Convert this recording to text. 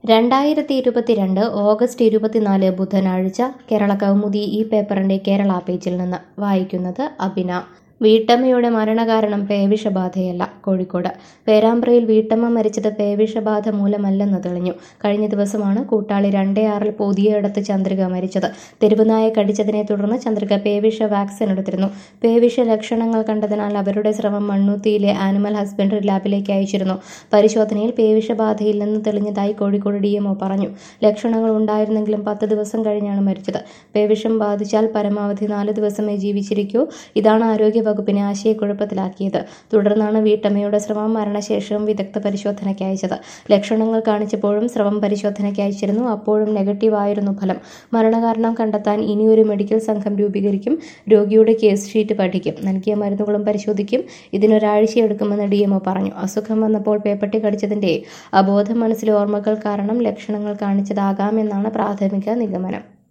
രണ്ടായിരത്തി ഇരുപത്തിരണ്ട് ഓഗസ്റ്റ് ഇരുപത്തിനാല് ബുധനാഴ്ച കേരള കൗമുദി ഈ പേപ്പറിന്റെ കേരള പേജിൽ നിന്ന് വായിക്കുന്നത് അബിന വീട്ടമ്മയുടെ മരണകാരണം പേവിഷബാധയല്ല കോഴിക്കോട് പേരാമ്പ്രയിൽ വീട്ടമ്മ മരിച്ചത് പേവിഷബാധ മൂലമല്ലെന്ന് തെളിഞ്ഞു കഴിഞ്ഞ ദിവസമാണ് കൂട്ടാളി രണ്ടേ ആറിൽ പുതിയയിടത്ത് ചന്ദ്രിക മരിച്ചത് തെരുവുനായ കടിച്ചതിനെ തുടർന്ന് ചന്ദ്രിക പേവിഷ വാക്സിൻ എടുത്തിരുന്നു പേവിഷ ലക്ഷണങ്ങൾ കണ്ടതിനാൽ അവരുടെ സ്രവം മണ്ണുത്തിയിലെ ആനിമൽ ഹസ്ബൻഡറി ലാബിലേക്ക് അയച്ചിരുന്നു പരിശോധനയിൽ പേവിഷബാധയില്ലെന്ന് തെളിഞ്ഞതായി കോഴിക്കോട് ഡി പറഞ്ഞു ലക്ഷണങ്ങൾ ഉണ്ടായിരുന്നെങ്കിലും പത്ത് ദിവസം കഴിഞ്ഞാണ് മരിച്ചത് പേവിഷം ബാധിച്ചാൽ പരമാവധി നാല് ദിവസമേ ജീവിച്ചിരിക്കൂ ഇതാണ് ആരോഗ്യ വകുപ്പിനെ ആശയക്കുഴപ്പത്തിലാക്കിയത് തുടർന്നാണ് വീട്ടമ്മയുടെ സ്രവം മരണശേഷം വിദഗ്ധ പരിശോധനയ്ക്ക് അയച്ചത് ലക്ഷണങ്ങൾ കാണിച്ചപ്പോഴും സ്രവം പരിശോധനയ്ക്ക് അയച്ചിരുന്നു അപ്പോഴും നെഗറ്റീവ് ആയിരുന്നു ഫലം മരണകാരണം കണ്ടെത്താൻ ഇനിയൊരു മെഡിക്കൽ സംഘം രൂപീകരിക്കും രോഗിയുടെ കേസ് ഷീറ്റ് പഠിക്കും നൽകിയ മരുന്നുകളും പരിശോധിക്കും ഇതിനൊരാഴ്ചയെടുക്കുമെന്ന് ഡി എംഒ പറഞ്ഞു അസുഖം വന്നപ്പോൾ പേപ്പട്ടി കടിച്ചതിന്റെ അബോധ മനസ്സിലെ ഓർമ്മകൾ കാരണം ലക്ഷണങ്ങൾ കാണിച്ചതാകാമെന്നാണ് പ്രാഥമിക നിഗമനം